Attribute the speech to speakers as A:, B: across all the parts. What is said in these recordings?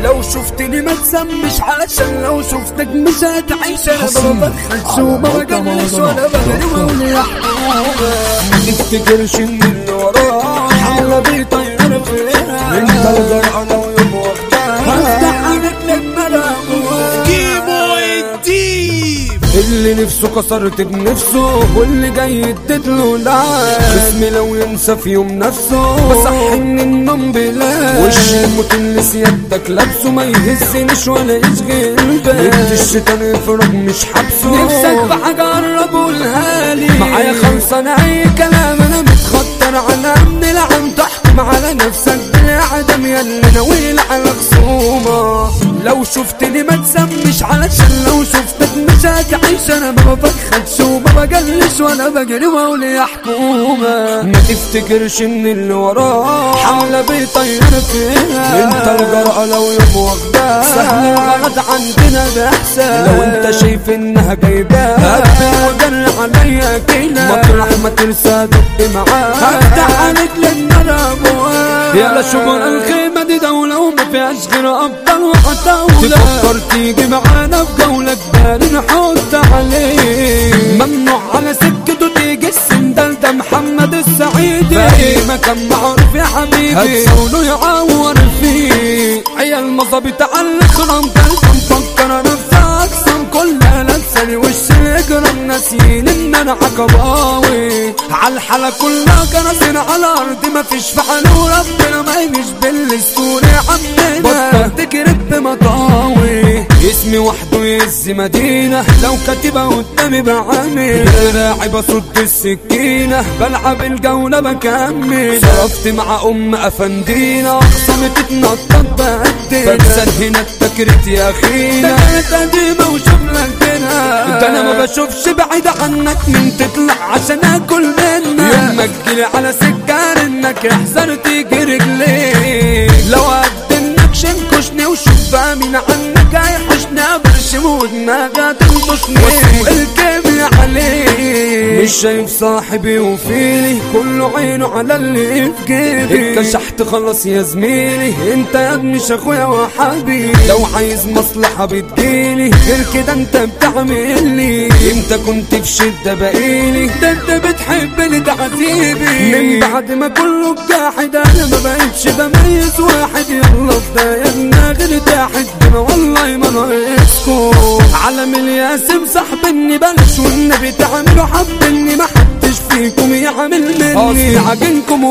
A: لو شفتني ما تسمش علشان لو شفتك مش هتعيش انا
B: حصرياً
A: ما ببخلش
B: على
A: وما
B: موقع
A: بجلش
B: مهرجانات
A: ولا بجري
B: دوت كوم.
A: ولا يحكمك ما تفتكرش ان اللي وراك حملة بيطير فيها انت الجرأة لو يوم وقتها هفتح عليك لما انا جواك.
C: كيمو الديب
A: اللي نفسه كسرت بنفسه واللي جاي اديت له لعب اسمي لو ينسى في يوم نفسه بصحي من النوم بلا وش الموت اللي سيادتك لابسه ما يهزنيش ولا يشغل بالي انت الشيطان يفرج مش حبسه نفسك بحاجة قرب قولها لي معايا خلصان اي كلام انا متخطر على من العم تحكم على نفسك بالعدم ياللي ناويل على خصومة لو شفتني ما تسمش علشان لو شفتك مش هتعيش انا ما بفخدش وما بجلش ولا بجري واقول يا حكومة ما تفتكرش ان اللي وراك حملة بيطير فيها انت الجرأة لو يوم واخداها سهل الغلط عندنا ده احسن لو انت شايف انها جايباها هقفل وجري عليا كده مطرح ما ترسى دق معاك هفتح عليك لان انا ابواب يلا شغل الخيمة دي دولة وما فيهاش غير ابطال وحتاولة تفكر تيجي معانا في جولة جبال نحط عليه ممنوع على سكته تيجي السندال ده محمد السعيدي في مكان معروف يا حبيبي هتسوله يعور فيه عيال مظابيط على الخرام تلقى مفكر نفسها اقسم كلها لابساني وش اجرام ناسيين ان انا عقباوي على الحالة كلها كراسين على الارض ما فيش فعل وربنا ما يجيش بالسور يا عمنا بطلت كرب مطاوي اسمي وحده يهز مدينة لو كاتبة قدامي بعمل دراعي بصد السكينة بلعب الجولة بكمل صرفت مع ام افندينا اخصامي تتنطط بقدر بنسى هنا التكريت يا اخينا ده كانت قديمة وشغلة كده ده انا ما بشوفش بعيد عنك من تطلع عشان اكل منك يوم ما تجيلي على سكة انك احذر تيجي رجلي لو قدمك شنكشني وشوف بقى مين عنك هيحشني برشم ودماغي تنبشني واسوق الكيميا عليه مش شايف صاحبي وفيلي كله عينه على اللي في جيبي اتكشحت خلاص يا زميلي انت يا ابني مش اخويا وحبيبي لو عايز مصلحة بتجيلي غير كده انت بتعمل لي انت كنت في شدة بقيلي ده انت بتحبني ده عذيبي من بعد ما كله جاحد انا ما بقتش بميز واحد يلا في ده يا ابني غير تاحد انا والله ما ناقصكم علم الياسم صاحبني بلاش والنبي تعملوا حبني ما حدش فيكم يعمل مني اصلي عجنكم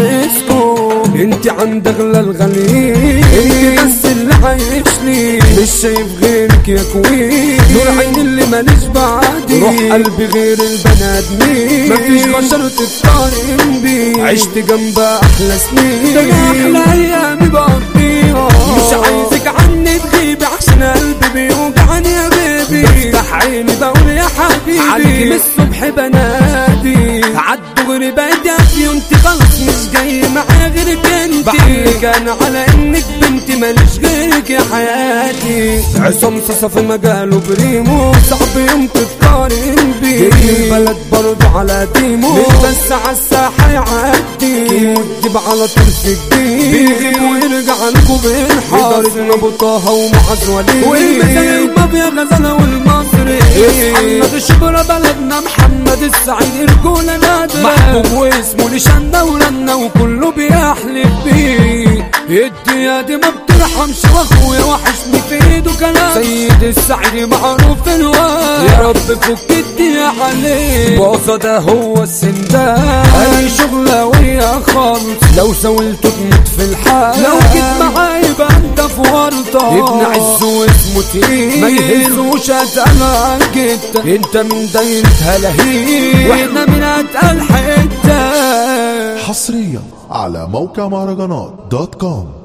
A: وخبيثكم انت عند اغلى الغاليين انت بس اللي عايش لي مش شايف غيرك يا كوين نور عين اللي ماليش بعدي روح قلبي غير البني ادمين مفيش بشر تتقارن بيه عشت جنب احلى سنين ده أنا احلى ايامي بقضيها مش عايزك عني تغيبي عشان قلبي بيوجعني يا بيبي بفتح عيني بقول يا حبيبي عليكي من الصبح بنادي عالدغري بقيت يا انت خلاص مش جاي معايا غيرك انت بحكي انا على انك بنتي ماليش غيرك يا حياتي عصام صاصا في مجاله بريمو صعب يوم تتقارن بيه البلد برضه على ديمو مش بس عالساحة يعدي والدب على طول في الجيب بيغيب ويرجع لكم بينحاس إدارة ابو طه ومعز وليد والمثال الباب يا غزالة والمصري اصحى نادي شبرا بلدنا محمد السعيد رجولة نادرة محبوب واسمه لشنا ورنا وكله بيحلف بيه الدنيا دي ما بترحمش واخويا وحشني في ايده كلام سيد السعيد معروف في الواد يا رب فك الدنيا عليه باصة ده هو السندان اي شغلة ويا خالص لو سويته تموت في الحال لو جيت معايا يبقى انت في ورطة ابن عز واسمه تقيل ما يهزوش اتقل جدا انت من دايرة هلاهيل واحنا من اتقل حتة
B: حصريا على موقع مهرجانات دوت كوم